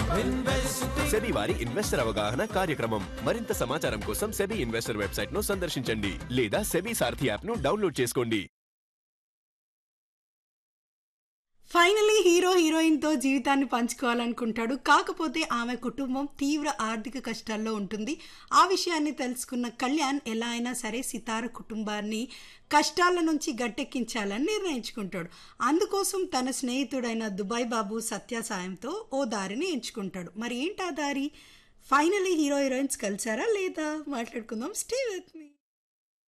SEBI వారి investor అవగాహన కార్యక్రమం మరింత సమాచారం కోసం సెబీ ఇన్వెస్టర్ వెబ్సైట్ ను సందర్శించండి లేదా సెబీ సారథి యాప్ ను డౌన్లోడ్ చేసుకోండి ఫైనలీ హీరో హీరోయిన్తో జీవితాన్ని పంచుకోవాలనుకుంటాడు కాకపోతే ఆమె కుటుంబం తీవ్ర ఆర్థిక కష్టాల్లో ఉంటుంది ఆ విషయాన్ని తెలుసుకున్న కళ్యాణ్ ఎలా అయినా సరే సితార కుటుంబాన్ని కష్టాల నుంచి గట్టెక్కించాలని నిర్ణయించుకుంటాడు అందుకోసం తన స్నేహితుడైన దుబాయ్ బాబు సత్య సాయంతో ఓ దారిని ఎంచుకుంటాడు మరి ఏంటి ఆ దారి ఫైనలీ హీరో హీరోయిన్స్ కలిసారా లేదా మాట్లాడుకుందాం స్టే విత్ మీ